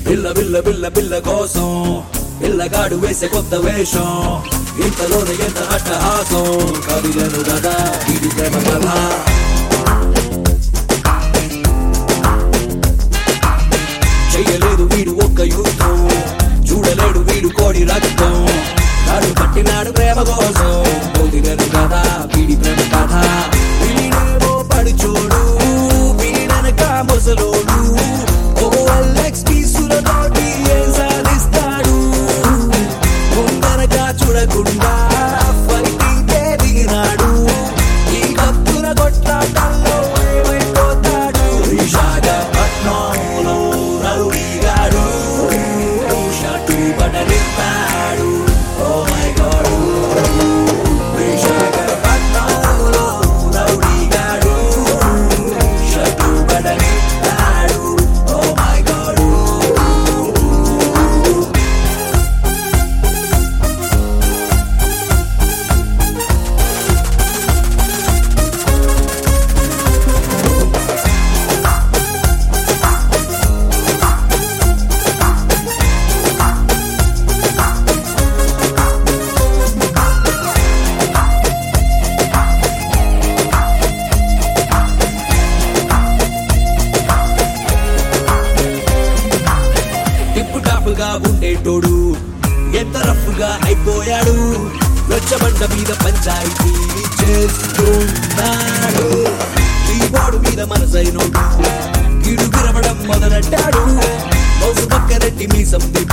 పిల్ల బిల్ల బిల్ల బిల్ల కోసం పిల్లగాడు వేసే కొత్త వేషం ఇంతలోనే ఎంత అట్టహాసం కవిలను కదా ఇది ప్రేమ కథ చెయ్యలేదు వీడు ఒక్క యుద్ధం చూడలేడు వీడు కోడి రక్తం నాడు పట్టినాడు ప్రేమ కోసం వదిలేను కదా వీడి ప్రేమ కథ వీడేమో పడుచోడు వీడనక ముసలోడు ఓ ఎల్ఎక్స్ పీసులతోటి ఏం సాధిస్తాడు ముందనక చూడకుండా ఫైటింగ్ దిగినాడు ఈ కత్తుల కొట్లాటల్లో ఏమైపోతాడు విశాఖపట్నంలో రౌడీగాడు షటు బడలిస్తాడు ఓ మై గాడ్ విశాఖపట్నంలో రౌడీగాడు షటు బడలిస్తాడు ఓ మై గాడ్ టిప్పు టాపుగా ఉండేటోడు ఎంత రఫ్గా అయిపోయాడు రచ్చబండ మీద పంచాయతీ చేస్తున్నాడు కీబోర్డు మీద మనసైనోడు గిడు గిరవడం మొదలెట్టాడు మౌసు పక్కనట్టి మీసం తిప్పి